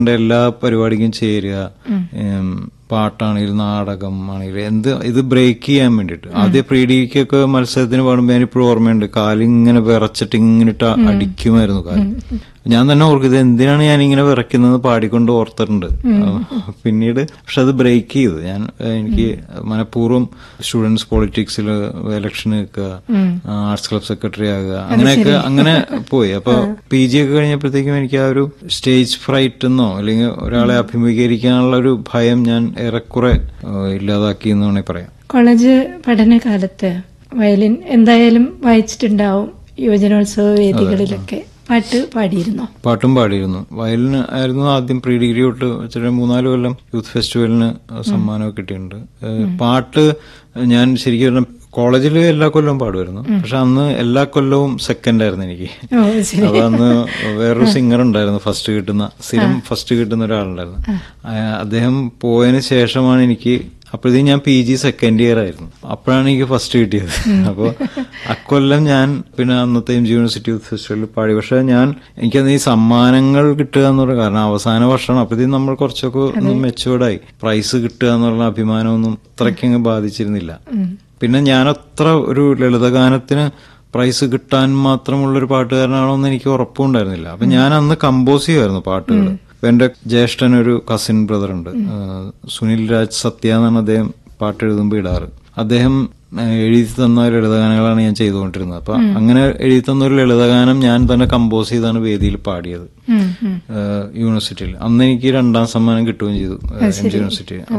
എന്റെ എല്ലാ പരിപാടിക്കും ചേരുക ഉം, പാട്ടാണെങ്കിലും നാടകം ആണെങ്കിലും എന്ത് ഇത് ബ്രേക്ക് ചെയ്യാൻ വേണ്ടിയിട്ട് ആദ്യം പ്രീ ഡിഗ്രിക്കൊക്കെ മത്സരത്തിന് പാടുമ്പോൾ ഞാനിപ്പോഴും ഓർമ്മയുണ്ട് കാലിങ്ങനെ വിറച്ചിട്ട് ഇങ്ങനെ ഇട്ട് അടിക്കുമായിരുന്നു കാല് ഞാൻ തന്നെ ഓർക്കും ഇത് എന്തിനാണ് ഞാൻ ഇങ്ങനെ വിറയ്ക്കുന്നത് പാടിക്കൊണ്ട് ഓർത്തിട്ടുണ്ട് പിന്നീട് പക്ഷെ അത് ബ്രേക്ക് ചെയ്തു ഞാൻ ഏഹ്, എനിക്ക് മനഃപൂർവ്വം സ്റ്റുഡൻസ് പൊളിറ്റിക്സിൽ ഇലക്ഷൻ നിൽക്കുക ആർട്സ് ക്ലബ് സെക്രട്ടറി ആകുക അങ്ങനെയൊക്കെ അങ്ങനെ പോയി അപ്പൊ പി ജി ഒക്കെ കഴിഞ്ഞപ്പോഴത്തേക്കും എനിക്ക് ആ ഒരു സ്റ്റേജ് ഫ്രൈറ്റ് എന്നോ അല്ലെങ്കിൽ ഒരാളെ അഭിമുഖീകരിക്കാനുള്ള ഒരു ഭയം ഞാൻ ഏറെക്കുറെ ഏഹ്, ഇല്ലാതാക്കി എന്ന് വേണമെങ്കിൽ പറയാം കോളേജ് പഠനകാലത്ത് വയലിൻ എന്തായാലും വായിച്ചിട്ടുണ്ടാവും യുവജനോത്സവ വേദികളിലൊക്കെ പാട്ട് പാടിയിരുന്നോ പാട്ടും പാടിയിരുന്നു വയലിന് ആയിരുന്നു ആദ്യം പ്രീ ഡിഗ്രി തൊട്ട് വെച്ചിട്ട് മൂന്നാല് കൊല്ലം യൂത്ത് ഫെസ്റ്റിവലിന് സമ്മാനമൊക്കെ കിട്ടിയിട്ടുണ്ട് ഏഹ് പാട്ട് ഞാൻ ശരിക്കും പറഞ്ഞാൽ കോളേജിൽ എല്ലാ കൊല്ലവും പാടുമായിരുന്നു പക്ഷെ അന്ന് എല്ലാ കൊല്ലവും സെക്കൻഡ് ആയിരുന്നു എനിക്ക് ഓ ശരി അപ്പൊ അന്ന് വേറൊരു സിംഗർ ഉണ്ടായിരുന്നു ഫസ്റ്റ് കിട്ടുന്ന സ്ഥിരം ഫസ്റ്റ് കിട്ടുന്ന ഒരാളുണ്ടായിരുന്നു ആ, അദ്ദേഹം പോയതിന് ശേഷമാണ് എനിക്ക് അപ്പോഴത്തേക്കും ഞാൻ പി ജി സെക്കൻഡ് ഇയർ ആയിരുന്നു അപ്പോഴാണ് എനിക്ക് ഫസ്റ്റ് കിട്ടിയത് അപ്പോൾ അക്കൊല്ലം ഞാൻ പിന്നെ അന്നത്തെ എം ജി യൂണിവേഴ്സിറ്റി യൂത്ത് ഫെസ്റ്റിവലിൽ പാടി പക്ഷെ ഞാൻ എനിക്കന്ന് ഈ സമ്മാനങ്ങൾ കിട്ടുക എന്ന് പറയുക കാരണം അവസാന വർഷമാണ് അപ്പോഴത്തേക്കും നമ്മൾ കുറച്ചൊക്കെ ഒന്ന് മെച്ചുവേർഡായി പ്രൈസ് കിട്ടുക എന്നുള്ള അഭിമാനമൊന്നും അത്രയ്ക്കങ്ങ് ബാധിച്ചിരുന്നില്ല പിന്നെ ഞാൻ അത്ര ഒരു ലളിതഗാനത്തിന് പ്രൈസ് കിട്ടാൻ മാത്രമുള്ളൊരു പാട്ടുകാരനാണോ എന്ന് എനിക്ക് ഉറപ്പുണ്ടായിരുന്നില്ല അപ്പൊ ഞാൻ അന്ന് കമ്പോസ് ചെയ്യുമായിരുന്നു പാട്ടുകൾ ഇപ്പൊ എന്റെ ജ്യേഷ്ഠൻ ഒരു കസിൻ ബ്രദർ ഉണ്ട് ആ, സുനിൽ രാജ് സത്യ എന്നാണ് അദ്ദേഹം പാട്ട് എഴുതുമ്പോൾ ഇടാറ് അദ്ദേഹം ആ, എഴുതി തന്ന ലളിതഗാനങ്ങളാണ് ഞാൻ ചെയ്തുകൊണ്ടിരുന്നത് അപ്പൊ അങ്ങനെ എഴുതി തന്ന ഒരു ലളിതഗാനം ഞാൻ തന്നെ കമ്പോസ് ചെയ്താണ് വേദിയിൽ പാടിയത് ഉം, ഉം. യൂണിവേഴ്സിറ്റിയിൽ അന്ന് എനിക്ക് രണ്ടാം സമ്മാനം കിട്ടുകയും ചെയ്തു എം ജി യൂണിവേഴ്സിറ്റി